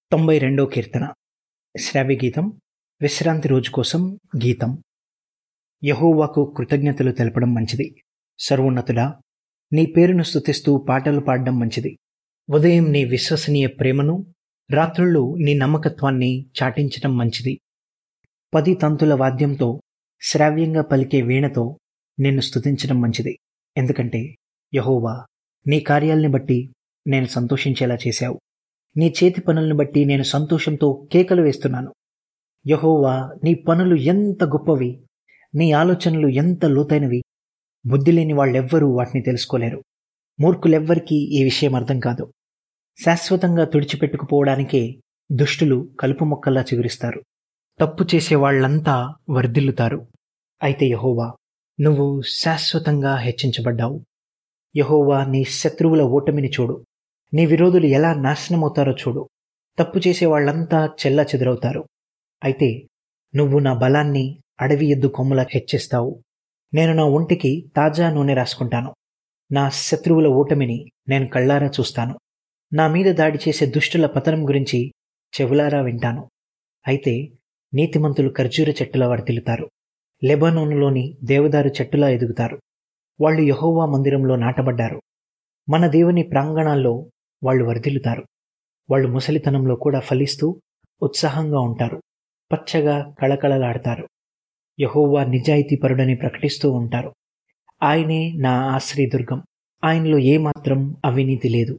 తొంభై రెండో కీర్తన శ్రావ్య గీతం విశ్రాంతి రోజు కోసం గీతం యహోవాకు కృతజ్ఞతలు తెలపడం మంచిది సర్వోన్నతుడా నీ పేరును స్తుతిస్తూ పాటలు పాడడం మంచిది ఉదయం నీ విశ్వసనీయ ప్రేమను రాత్రుళ్ళు నీ నమ్మకత్వాన్ని చాటించడం మంచిది పది తంతుల వాద్యంతో శ్రావ్యంగా పలికే వీణతో నిన్ను స్తుతించడం మంచిది ఎందుకంటే యహోవా నీ కార్యాల్ని బట్టి నేను సంతోషించేలా చేశావు నీ చేతి పనులను బట్టి నేను సంతోషంతో కేకలు వేస్తున్నాను యహోవా నీ పనులు ఎంత గొప్పవి నీ ఆలోచనలు ఎంత లోతైనవి బుద్ధి లేని వాళ్ళెవ్వరూ వాటిని తెలుసుకోలేరు మూర్ఖులెవ్వరికీ ఈ విషయం అర్థం కాదు శాశ్వతంగా తుడిచిపెట్టుకుపోవడానికే దుష్టులు కలుపు మొక్కల్లా చిగురిస్తారు తప్పు చేసే వాళ్ళంతా వర్ధిల్లుతారు అయితే యహోవా నువ్వు శాశ్వతంగా హెచ్చించబడ్డావు యహోవా నీ శత్రువుల ఓటమిని చూడు నీ విరోధులు ఎలా నాశనమవుతారో చూడు తప్పు చేసే వాళ్ళంతా చెల్లా చెదురవుతారు అయితే నువ్వు నా బలాన్ని అడవి ఎద్దు కొమ్ముల హెచ్చిస్తావు నేను నా ఒంటికి తాజా నూనె రాసుకుంటాను నా శత్రువుల ఓటమిని నేను కళ్ళారా చూస్తాను నా మీద దాడి చేసే దుష్టుల పతనం గురించి చెవులారా వింటాను అయితే నీతిమంతులు ఖర్జూర చెట్టులా వర్తిల్లుతారు లెబనోనులోని దేవదారు చెట్టులా ఎదుగుతారు వాళ్ళు యహోవా మందిరంలో నాటబడ్డారు మన దేవుని ప్రాంగణాల్లో వాళ్ళు వర్ధిల్లుతారు వాళ్ళు ముసలితనంలో కూడా ఫలిస్తూ ఉత్సాహంగా ఉంటారు పచ్చగా కళకళలాడతారు యహోవా నిజాయితీపరుడని ప్రకటిస్తూ ఉంటారు ఆయనే నా ఆశ్రయదుర్గం ఆయనలో ఏమాత్రం అవినీతి లేదు